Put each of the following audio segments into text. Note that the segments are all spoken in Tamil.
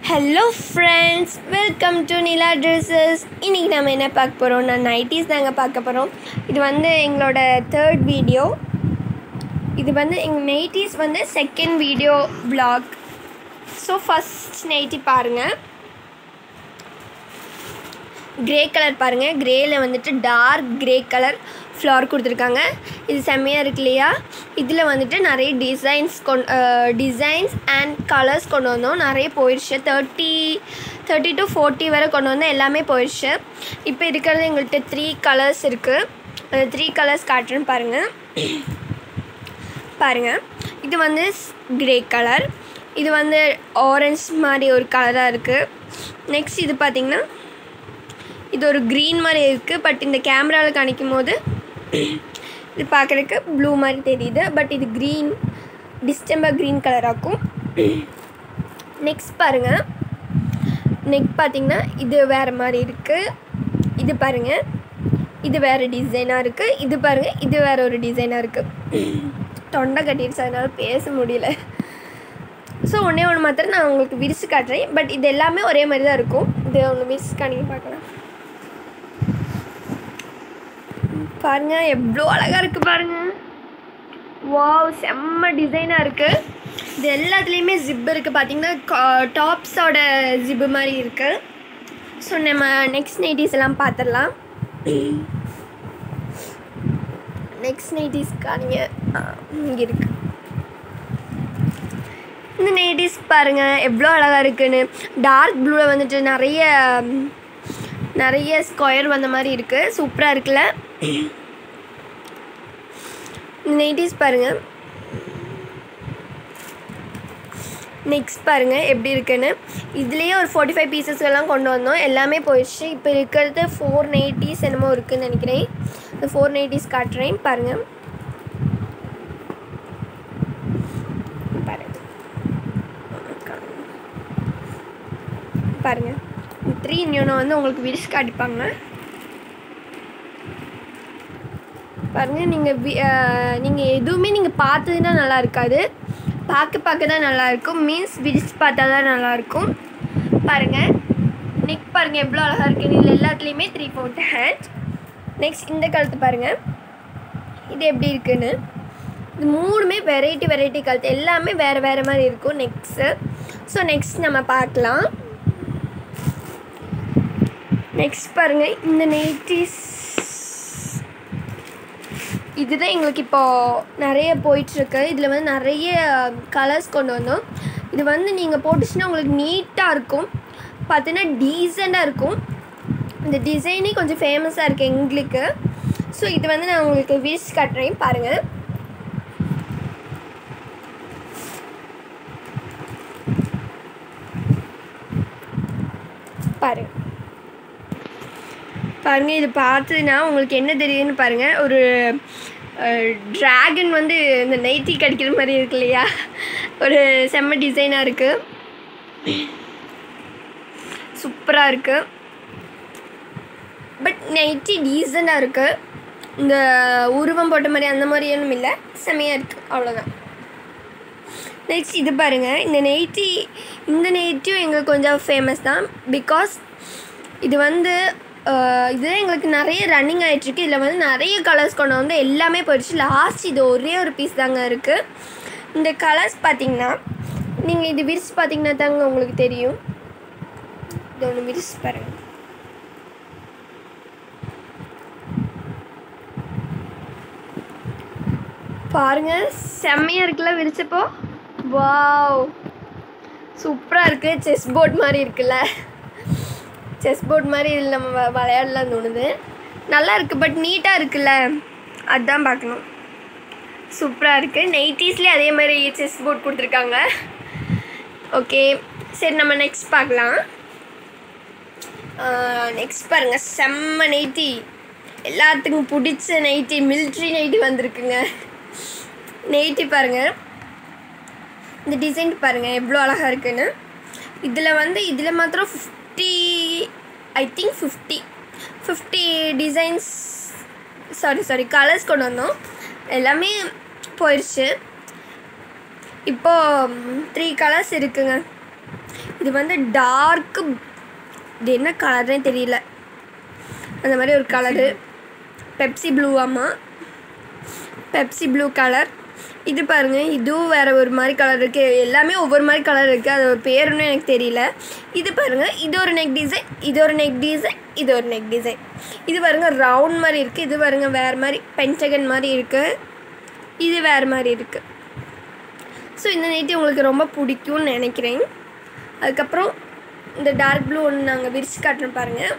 hello friends welcome to Nila dresses இன்றைக்கி நம்ம என்ன பார்க்க போகிறோம் நான் நைட்டிஸ் தாங்க பார்க்க போகிறோம் இது வந்து எங்களோட தேர்ட் வீடியோ இது வந்து எங்கள் நைட்டிஸ் வந்து second video vlog so first nighty பாருங்கள் கிரே கலர் பாருங்கள் கிரேயில் வந்துட்டு டார்க் கிரே கலர் ஃப்ளவர் கொடுத்துருக்காங்க இது செம்மையாக இருக்கு இல்லையா இதில் வந்துட்டு நிறைய டிசைன்ஸ் கொண் டிசைன்ஸ் அண்ட் கலர்ஸ் கொண்டு வந்தோம் நிறைய போயிடுச்சு தேர்ட்டி தேர்ட்டி டு ஃபோர்ட்டி வரை கொண்டு வந்தோம் எல்லாமே போயிடுச்சு இப்போ இருக்கிறது எங்கள்கிட்ட த்ரீ கலர்ஸ் இருக்குது த்ரீ கலர்ஸ் காட்டுறேன்னு பாருங்கள் பாருங்கள் இது வந்து கிரே கலர் இது வந்து ஆரஞ்ச் மாதிரி ஒரு கலராக இருக்குது நெக்ஸ்ட் இது பார்த்திங்கன்னா இது ஒரு க்ரீன் மாதிரி இருக்குது பட் இந்த கேமராவில் காணிக்கும் போது இது பார்க்குறதுக்கு ப்ளூ மாதிரி தெரியுது பட் இது க்ரீன் டிஸ்டம்பர் க்ரீன் கலராக்கும் நெக்ஸ்ட் பாருங்கள் நெக் பார்த்திங்கன்னா இது வேறு மாதிரி இருக்குது இது பாருங்கள் இது வேறு டிசைனாக இருக்குது இது பாருங்கள் இது வேறு ஒரு டிசைனாக இருக்குது தொண்டை கட்டிடுச்சு அதனால் பேச முடியல ஸோ ஒன்றே ஒன்று மாத்திரம் நான் உங்களுக்கு விரிச்சு காட்டுறேன் பட் இது எல்லாமே ஒரே மாதிரி தான் இருக்கும் இது ஒன்று விரிச்சு காணிக்க பார்க்கலாம் பாருங்க எவ்வளோ அழகாக இருக்குது பாருங்க வாவ் செம்ம டிசைனாக இருக்குது இது எல்லாத்துலேயுமே ஜிப் இருக்குது பார்த்தீங்கன்னா டாப்ஸோட ஜிப்பு மாதிரி இருக்குது ஸோ நம்ம நெக்ஸ்ட் நைட்டிஸ் எல்லாம் பார்த்துடலாம் நெக்ஸ்ட் நைட்டிஸ் காணிங்க இங்கே இருக்குது இந்த நைட்டிஸ் பாருங்கள் எவ்வளோ அழகாக இருக்குன்னு டார்க் ப்ளூவில் வந்துட்டு நிறைய நிறைய ஸ்கொயர் வந்த மாதிரி இருக்குது சூப்பராக இருக்குல்ல நைட்டிஸ் பாருங்கள் நெக்ஸ்ட் பாருங்கள் எப்படி இருக்குன்னு இதுலேயே ஒரு ஃபார்ட்டி ஃபைவ் பீசஸ் எல்லாம் கொண்டு வந்தோம் எல்லாமே போயிடுச்சு இப்போ இருக்கிறது ஃபோர் நைட்டிஸ் என்னமோ இருக்குதுன்னு நினைக்கிறேன் இந்த ஃபோர் நைட்டிஸ் காட்டுறேன் பாருங்கள் பாருங்கள் பாருங்கள் த்ரீ இன்னொன்று வந்து உங்களுக்கு விரிச்சு காட்டிப்பாங்க பாருங்கள் நீங்கள் நீங்கள் எதுவுமே நீங்கள் பார்த்ததுன்னா நல்லா இருக்காது பார்க்க பார்க்க தான் நல்லாயிருக்கும் மீன்ஸ் விரிச்சு பார்த்தா தான் நல்லாயிருக்கும் பாருங்கள் நெக் பாருங்கள் எவ்வளோ அழகாக இருக்குது இதில் எல்லாத்துலேயுமே த்ரீ ஃபோர்த் ஹேண்ட் நெக்ஸ்ட் இந்த கழுத்து பாருங்கள் இது எப்படி இருக்குன்னு இது மூணுமே வெரைட்டி வெரைட்டி கழுத்து எல்லாமே வேறு வேறு மாதிரி இருக்கும் நெக்ஸ்ட்டு ஸோ நெக்ஸ்ட் நம்ம பார்க்கலாம் நெக்ஸ்ட் பாருங்கள் இந்த நைட்டிஸ் இதுதான் எங்களுக்கு இப்போது நிறைய போயிட்டுருக்கு இதில் வந்து நிறைய கலர்ஸ் கொண்டு வந்தோம் இது வந்து நீங்கள் போட்டுச்சுன்னா உங்களுக்கு நீட்டாக இருக்கும் பார்த்தீங்கன்னா டீசெண்டாக இருக்கும் இந்த டிசைனே கொஞ்சம் ஃபேமஸாக இருக்குது எங்களுக்கு ஸோ இது வந்து நான் உங்களுக்கு விரிச்சு காட்டுறேன் பாருங்கள் பாருங்கள் பாருங்கள் இது பார்த்ததுன்னா உங்களுக்கு என்ன தெரியுதுன்னு பாருங்கள் ஒரு ட்ராகன் வந்து இந்த நைட்டி கடிக்கிற மாதிரி இருக்கு இல்லையா ஒரு செம்ம டிசைனாக இருக்குது சூப்பராக இருக்குது பட் நைட்டி டீசெண்டாக இருக்குது இந்த உருவம் போட்ட மாதிரி அந்த மாதிரி ஒன்றும் இல்லை செம்மையாக இருக்குது அவ்வளோதான் நெக்ஸ்ட் இது பாருங்கள் இந்த நைட்டி இந்த நைட்டியும் எங்களுக்கு கொஞ்சம் ஃபேமஸ் தான் பிகாஸ் இது வந்து இது எங்களுக்கு நிறைய ரன்னிங் ஆகிட்டுருக்கு இதில் வந்து நிறைய கலர்ஸ் கொண்டு வந்து எல்லாமே போயிடுச்சு லாஸ்ட் இது ஒரே ஒரு பீஸ் தாங்க இருக்குது இந்த கலர்ஸ் பார்த்தீங்கன்னா நீங்கள் இது விரிச்சு பார்த்தீங்கன்னா தாங்க உங்களுக்கு தெரியும் இது ஒன்று விரிச்சு பாருங்கள் பாருங்க செம்மையாக இருக்குல்ல விரிச்சப்போ வாவ் சூப்பராக இருக்குது செஸ் போர்ட் மாதிரி இருக்குல்ல செஸ் போர்ட் மாதிரி இதில் நம்ம விளையாடலாம் தோணுது நல்லா இருக்குது பட் நீட்டாக இருக்குல்ல அதுதான் பார்க்கணும் சூப்பராக இருக்குது நைட்டிஸ்லேயே அதே மாதிரி செஸ் போர்ட் கொடுத்துருக்காங்க ஓகே சரி நம்ம நெக்ஸ்ட் பார்க்கலாம் நெக்ஸ்ட் பாருங்கள் செம்ம நைட்டி எல்லாத்துக்கும் பிடிச்ச நைட்டி மில்ட்ரி நைட்டி வந்திருக்குங்க நைட்டி பாருங்கள் இந்த டிசைன் பாருங்கள் எவ்வளோ அழகாக இருக்குன்னு இதில் வந்து இதில் மாத்திரம் fifty I think fifty fifty designs sorry sorry colours கொண்டு வந்தோம் எல்லாமே போயிடுச்சு இப்போது த்ரீ கலர்ஸ் இருக்குங்க இது வந்து டார்க்கு இது என்ன கலர்னே தெரியல அந்த மாதிரி ஒரு கலரு பெப்சி ப்ளூவாமா பெப்சி ப்ளூ கலர் இது பாருங்கள் இதுவும் வேறு ஒரு மாதிரி கலர் இருக்குது எல்லாமே ஒவ்வொரு மாதிரி கலர் இருக்குது அது ஒரு பேருன்னு எனக்கு தெரியல இது பாருங்கள் இது ஒரு நெக் டிசைன் இது ஒரு நெக் டிசைன் இது ஒரு நெக் டிசைன் இது பாருங்கள் ரவுண்ட் மாதிரி இருக்குது இது பாருங்கள் வேறு மாதிரி பென்டகன் மாதிரி இருக்குது இது வேறு மாதிரி இருக்குது ஸோ இந்த நைட்டி உங்களுக்கு ரொம்ப பிடிக்கும்னு நினைக்கிறேன் அதுக்கப்புறம் இந்த டார்க் ப்ளூ ஒன்று நாங்கள் விரிச்சு காட்டுறோம் பாருங்கள்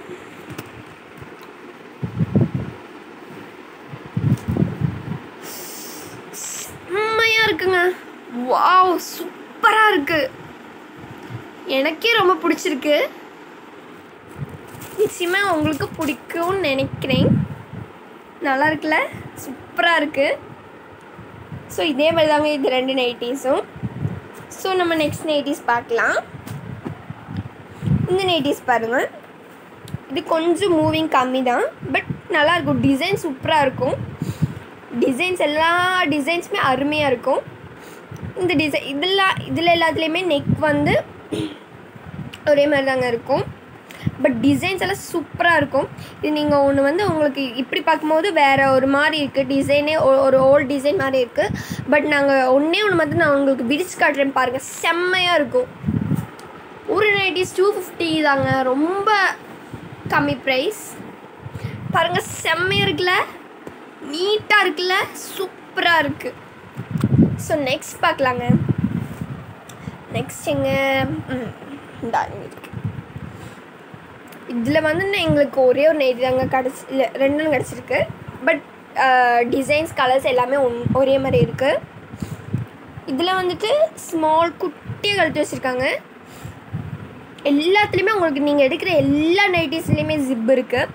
செம்மையாக இருக்குங்க வாவ் சூப்பராக இருக்குது எனக்கே ரொம்ப பிடிச்சிருக்கு நிச்சயமாக உங்களுக்கு பிடிக்கும்னு நினைக்கிறேன் நல்லா இருக்குல்ல சூப்பராக இருக்குது ஸோ இதே மாதிரி தாங்க இது ரெண்டு நைட்டிஸும் ஸோ நம்ம நெக்ஸ்ட் நைட்டிஸ் பார்க்கலாம் இந்த நைட்டிஸ் பாருங்கள் இது கொஞ்சம் மூவிங் கம்மி தான் பட் நல்லாயிருக்கும் டிசைன் சூப்பராக இருக்கும் டிசைன்ஸ் எல்லா டிசைன்ஸுமே அருமையாக இருக்கும் இந்த டிசைன் இதெல்லாம் இதில் எல்லாத்துலேயுமே நெக் வந்து ஒரே மாதிரி தாங்க இருக்கும் பட் டிசைன்ஸ் எல்லாம் சூப்பராக இருக்கும் இது நீங்கள் ஒன்று வந்து உங்களுக்கு இப்படி பார்க்கும்போது வேறு ஒரு மாதிரி இருக்குது டிசைனே ஒரு ஓல்ட் டிசைன் மாதிரி இருக்குது பட் நாங்கள் ஒன்றே ஒன்று மட்டும் நான் உங்களுக்கு விரிச்சு காட்டுறேன் பாருங்கள் செம்மையாக இருக்கும் ஒரு நைட்டிஸ் டூ ஃபிஃப்டி தாங்க ரொம்ப கம்மி ப்ரைஸ் பாருங்கள் செம்மையாக இருக்குல்ல நீட்டாக இருக்குல்ல சூப்பராக இருக்குது ஸோ நெக்ஸ்ட் பார்க்கலாங்க நெக்ஸ்ட் எங்க ம் இந்தா இங்க இருக்கு இதில் வந்து நான் எங்களுக்கு ஒரே ஒரு நைட்டி தாங்க கிடச்சி இல்லை ரெண்டும் கிடச்சிருக்கு பட் டிசைன்ஸ் கலர்ஸ் எல்லாமே ஒன் ஒரே மாதிரி இருக்குது இதில் வந்துட்டு ஸ்மால் குட்டியாக கழுத்து வச்சுருக்காங்க எல்லாத்துலேயுமே உங்களுக்கு நீங்கள் எடுக்கிற எல்லா நைட்டிஸ்லேயுமே ஜிப் இருக்குது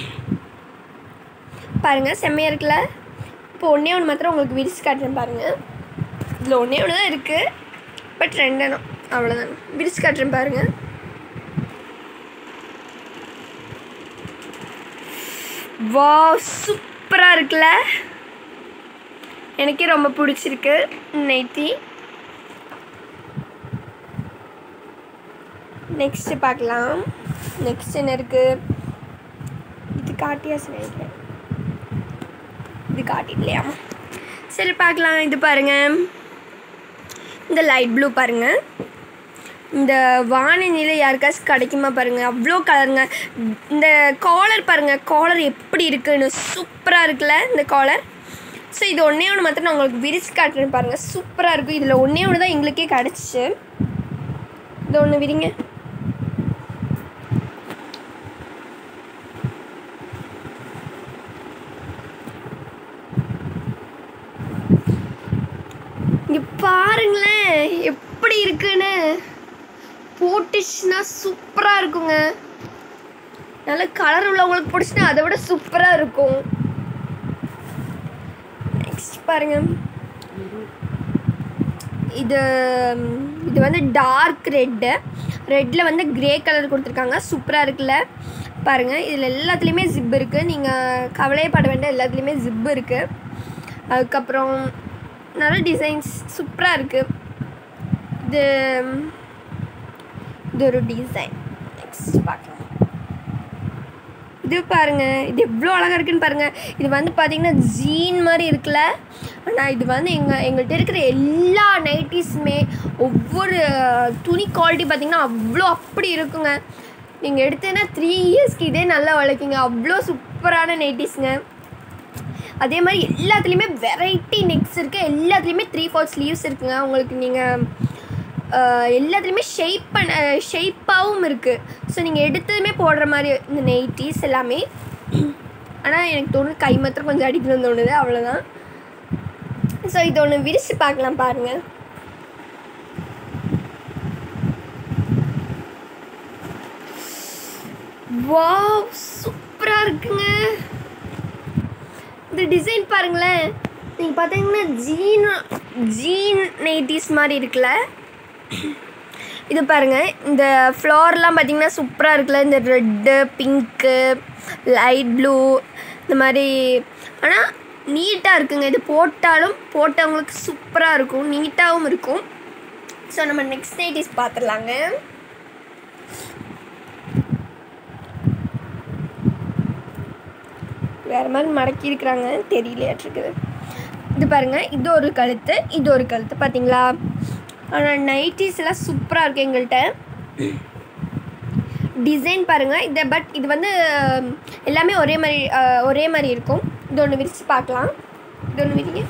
பாருங்கள் செம்மையாக இருக்குல்ல இப்போ ஒன்றே ஒன்று மாத்திரம் உங்களுக்கு விரிச்சு காட்டுறேன் பாருங்கள் இதில் ஒன்றே ஒன்று தான் இருக்குது பட் ரெண்டெண்ணம் அவ்வளோதான் விரிச்சு காட்டுறேன் பாருங்கள் வா சூப்பராக இருக்குல்ல எனக்கே ரொம்ப பிடிச்சிருக்கு நைட்டி நெக்ஸ்ட்டு பார்க்கலாம் நெக்ஸ்ட் என்ன இருக்குது இது காட்டியாச்சு நினைக்கிறேன் இது காட்டிடலையா சரி பார்க்கலாம் இது பாருங்கள் இந்த லைட் ப்ளூ பாருங்கள் இந்த வானநிலை யாருக்காச்சும் கிடைக்குமா பாருங்கள் அவ்வளோ கலருங்க இந்த காலர் பாருங்கள் காலர் எப்படி இருக்குன்னு சூப்பராக இருக்குல்ல இந்த காலர் ஸோ இது ஒன்றே ஒன்று மாத்திரம் நான் உங்களுக்கு விரிச்சு காட்டுறேன் பாருங்கள் சூப்பராக இருக்கும் இதில் ஒன்றே ஒன்று தான் எங்களுக்கே கிடச்சிச்சு இது ஒன்று விரிங்க இங்கே பாருங்களேன் எப்படி இருக்குன்னு போட்டுச்சுன்னா சூப்பராக இருக்குங்க நல்ல கலர் உள்ளவங்களுக்கு பிடிச்சுன்னா அதை விட சூப்பராக இருக்கும் நெக்ஸ்ட் பாருங்க இது இது வந்து டார்க் ரெட்டு ரெட்டில் வந்து கிரே கலர் கொடுத்துருக்காங்க சூப்பராக இருக்குல்ல பாருங்கள் இதில் எல்லாத்துலேயுமே ஜிப் இருக்குது நீங்கள் கவலையே பட வேண்டாம் எல்லாத்துலேயுமே ஜிப் இருக்குது அதுக்கப்புறம் நல்ல டிசைன்ஸ் சூப்பராக இருக்குது இது இது ஒரு டிசைன் நெக்ஸ்ட் பார்க்கலாம் இது பாருங்க இது எவ்வளோ அழகாக இருக்குன்னு பாருங்க இது வந்து பார்த்தீங்கன்னா ஜீன் மாதிரி இருக்குல்ல ஆனால் இது வந்து எங்கள் எங்கள்கிட்ட இருக்கிற எல்லா நைட்டிஸுமே ஒவ்வொரு துணி குவாலிட்டி பார்த்தீங்கன்னா அவ்வளோ அப்படி இருக்குங்க நீங்கள் எடுத்தேன்னா த்ரீ இயர்ஸ்க்கு இதே நல்லா உழைக்குங்க அவ்வளோ சூப்பரான நைட்டிஸுங்க அதே மாதிரி எல்லாத்துலேயுமே வெரைட்டி நெக்ஸ் இருக்குது எல்லாத்துலேயுமே த்ரீ ஃபோர் ஸ்லீவ்ஸ் இருக்குங்க உங்களுக்கு நீங்கள் எல்லாத்துலேயுமே ஷேப் பண்ண ஷேப்பாகவும் இருக்குது ஸோ நீங்கள் எடுத்ததுமே போடுற மாதிரி இந்த நைட்டிஸ் எல்லாமே ஆனால் எனக்கு தோணுது கை மாத்திரம் கொஞ்சம் அடிக்கணும்னு தோணுது அவ்வளோதான் ஸோ இது ஒன்று விரிச்சு பார்க்கலாம் பாருங்கள் வாவ் சூப்பராக இருக்குங்க இந்த டிசைன் பாருங்களேன் நீங்கள் பார்த்தீங்கன்னா ஜீன் ஜீன் நைட்டிஸ் மாதிரி இருக்குல்ல இது பாருங்கள் இந்த ஃப்ளார்லாம் பார்த்தீங்கன்னா சூப்பராக இருக்குல்ல இந்த ரெட்டு பிங்க்கு லைட் ப்ளூ இந்த மாதிரி ஆனால் நீட்டாக இருக்குங்க இது போட்டாலும் போட்டவங்களுக்கு சூப்பராக இருக்கும் நீட்டாகவும் இருக்கும் ஸோ நம்ம நெக்ஸ்ட் நைட்டிஸ் பார்த்துடலாங்க வேறு மாதிரி மடக்கி இருக்கிறாங்க தெரியலையாட்டிருக்குது இது பாருங்கள் இது ஒரு கழுத்து இது ஒரு கழுத்து பார்த்தீங்களா ஆனால் நைட்டிஸ் எல்லாம் சூப்பராக இருக்குது எங்கள்கிட்ட டிசைன் பாருங்கள் இதை பட் இது வந்து அஹ், எல்லாமே ஒரே மாதிரி அஹ், ஒரே மாதிரி இருக்கும் இது ஒன்று விரித்து பார்க்கலாம் இது ஒன்று விரிங்க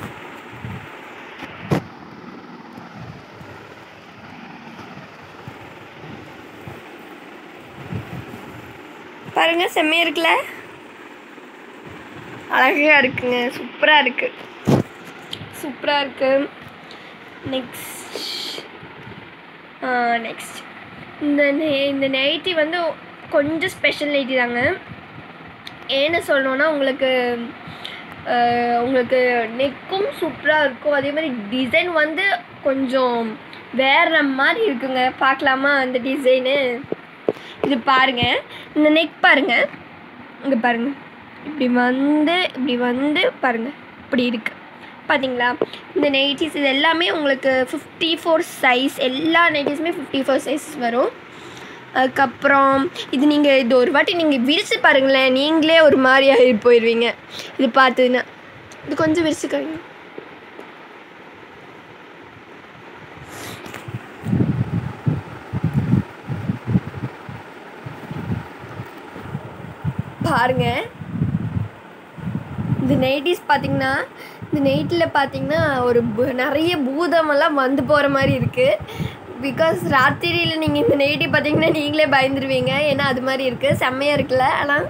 பாருங்க செம்மையாக இருக்குல்ல அழகாக இருக்குங்க சூப்பராக இருக்குது சூப்பராக இருக்கு நெக்ஸ்ட் நெக்ஸ்ட் இந்த நெ- இந்த நைட்டி வந்து கொஞ்சம் ஸ்பெஷல் நைட்டி தாங்க ஏன்னு சொல்லணுன்னா உங்களுக்கு அஹ், உங்களுக்கு நெக்கும் சூப்பராக இருக்கும் அதே மாதிரி டிசைன் வந்து கொஞ்சம் வேற மாதிரி இருக்குங்க பார்க்கலாமா அந்த டிசைனு இது பாருங்க இந்த நெக் பாருங்க இங்கே பாருங்க இப்படி வந்து இப்படி வந்து பாருங்க இப்படி இருக்கு பார்த்தீங்களா இந்த நைட்டிஸ் இது எல்லாமே உங்களுக்கு ஃபிஃப்டி ஃபோர் சைஸ் எல்லா நைட்டிஸுமே ஃபிஃப்டி ஃபோர் சைஸ் வரும் அதுக்கப்புறம் இது நீங்கள் இது ஒரு வாட்டி நீங்கள் விரிச்சு பாருங்களேன் நீங்களே ஒரு மாதிரி ஆகி போயிடுவீங்க இது பார்த்ததுன்னா இது கொஞ்சம் விரிச்சுக்கோங்க பாருங்க இந்த நைட்டிஸ் பார்த்தீங்கன்னா இந்த நைட்டில் பார்த்தீங்கன்னா ஒரு பு- நிறைய பூதமெல்லாம் வந்து போகிற மாதிரி இருக்குது பிகாஸ் ராத்திரியில் நீங்கள் இந்த நைட்டி பார்த்தீங்கன்னா நீங்களே பயந்துருவீங்க ஏன்னா அது மாதிரி இருக்குது செம்மையாக இருக்குல்ல ஆனால்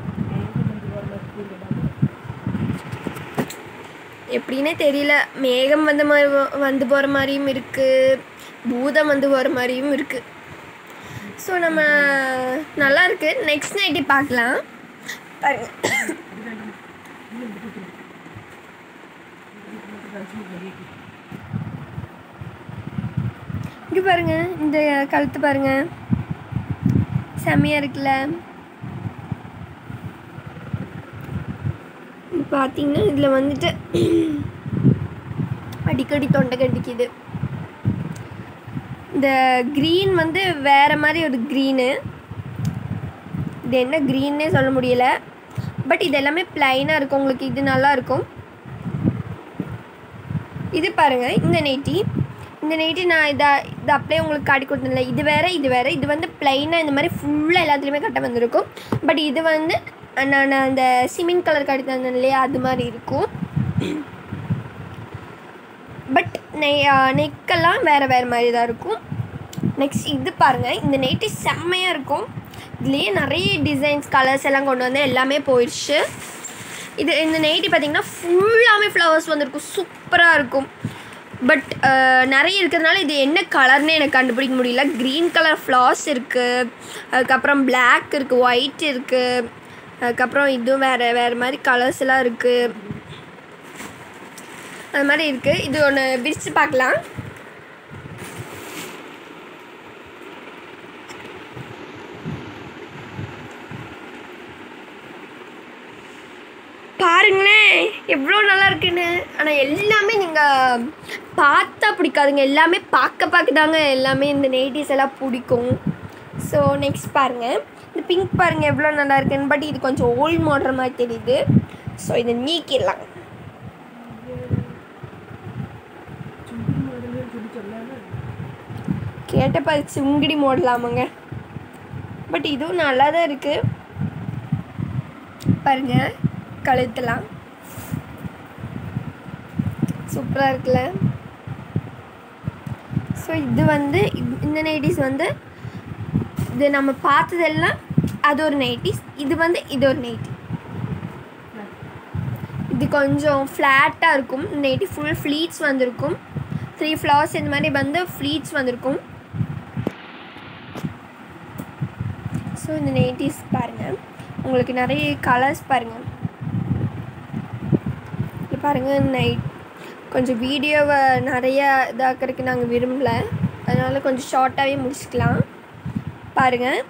எப்படின்னே தெரியல மேகம் வந்த மாதிரி வ- வந்து போகிற மாதிரியும் இருக்குது பூதம் வந்து போகிற மாதிரியும் இருக்குது ஸோ நம்ம நல்லா இருக்கு நெக்ஸ்ட் நைட்டி பார்க்கலாம் பாருங்க இங்கே பாருங்க இந்த கழுத்து பாருங்க செம்மையாக இருக்குல்ல இது பார்த்தீங்கன்னா இதில் வந்துட்டு அடிக்கடி தொண்டை கடிக்குது இந்த க்ரீன் வந்து வேறு மாதிரி ஒரு க்ரீனு இது என்ன க்ரீன்னே சொல்ல முடியல பட் இது எல்லாமே ப்ளைனாக இருக்கும் உங்களுக்கு இது நல்லா இருக்கும் இது பாருங்கள் இந்த நைட்டி இந்த நைட்டி நான் இதை இது அப்படியே உங்களுக்கு காட்டி கொடுத்ததில்ல இது வேறு இது வேறு இது வந்து ப்ளைனாக இந்த மாதிரி ஃபுல்லாக எல்லாத்துலேயுமே கட்ட வந்திருக்கும் பட் இது வந்து நான் அந்த சிமெண்ட் கலர் காட்டி தந்தேன் இல்லையா அது மாதிரி இருக்கும் பட் நெய் நெக்கெல்லாம் வேறு வேறு மாதிரி தான் இருக்கும் நெக்ஸ்ட் இது பாருங்கள் இந்த நைட்டி செம்மையாக இருக்கும் இதுலேயே நிறைய டிசைன்ஸ் கலர்ஸ் எல்லாம் கொண்டு வந்து எல்லாமே போயிடுச்சு இது இந்த நைட்டி பார்த்தீங்கன்னா ஃபுல்லாமே ஃப்ளவர்ஸ் வந்திருக்கும் சூப்பராக இருக்கும் பட் நிறைய இருக்கிறதுனால இது என்ன கலர்னு எனக்கு கண்டுபிடிக்க முடியல க்ரீன் கலர் ஃப்ளார்ஸ் இருக்குது அதுக்கப்புறம் Black இருக்குது ஒயிட் இருக்குது அதுக்கப்புறம் இதுவும் வேறு வேறு மாதிரி கலர்ஸ் எல்லாம் இருக்குது அது மாதிரி இருக்குது இது ஒன்று விரித்து பார்க்கலாம் பாருங்களேன் எவ்வளோ நல்லா இருக்குன்னு ஆனால் எல்லாமே நீங்கள் பார்த்தா பிடிக்காதுங்க எல்லாமே பார்க்க பார்க்க தாங்க எல்லாமே இந்த நைட்டிஸ் எல்லாம் பிடிக்கும் ஸோ நெக்ஸ்ட் பாருங்கள் இந்த பிங்க் பாருங்கள் எவ்வளோ நல்லா இருக்குன்னு பட் இது கொஞ்சம் ஓல்ட் மாடல் மாதிரி தெரியுது ஸோ இதை நீக்கிடலாம் கேட்ட பாரு சுங்கிடி போடலாமாங்க பட் இதுவும் நல்லா தான் இருக்குது பாருங்க கழுத்தலாம் சூப்பராக இருக்குல்ல ஸோ இது வந்து இந்த- இந்த நைட்டிஸ் வந்து இது நம்ம பார்த்ததெல்லாம் அது ஒரு நைட்டிஸ் இது வந்து இது ஒரு நைட்டி இது கொஞ்சம் ஃப்ளாட்டாக இருக்கும் நைட்டி ஃபுல் ஃப்ளீட்ஸ் வந்திருக்கும் த்ரீ ஃப்ளவர்ஸ் இந்த மாதிரி வந்து ஃப்ளீட்ஸ் வந்திருக்கும் ஸோ இந்த நைட்டிஸ் பாருங்கள் உங்களுக்கு நிறைய கலர்ஸ் பாருங்கள் இது பாருங்கள் நைட் கொஞ்சம் வீடியோவை நிறைய இதாக்கிறதுக்கு நாங்கள் விரும்பல அதனால் கொஞ்சம் ஷார்ட்டாகவே முடிச்சுக்கலாம் பாருங்கள்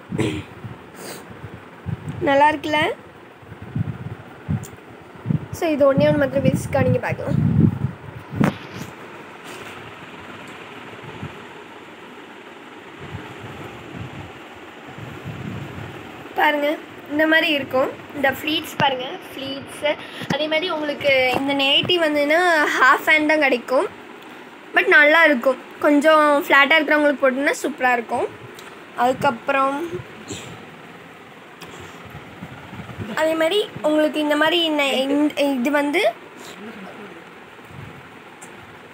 நல்லா இருக்குல்ல ஸோ இது ஒன்றே ஒன்று மாத்திரம் விரிச்சுக்கா நீங்கள் பார்க்கலாம் பாருங்கள் இந்த மாதிரி இருக்கும் இந்த ஃப்ளீட்ஸ் பாருங்கள் ஃப்ளீட்ஸு அதே மாதிரி உங்களுக்கு இந்த நேட்டி வந்துன்னா ஹாஃப் ஹேண்ட் தான் கிடைக்கும் பட் நல்லா இருக்கும் கொஞ்சம் ஃப்ளாட்டாக இருக்கிறவங்களுக்கு போட்டோம்னா சூப்பராக இருக்கும் அதுக்கப்புறம் அதே மாதிரி உங்களுக்கு இந்த மாதிரி நெ- இந்த- இது வந்து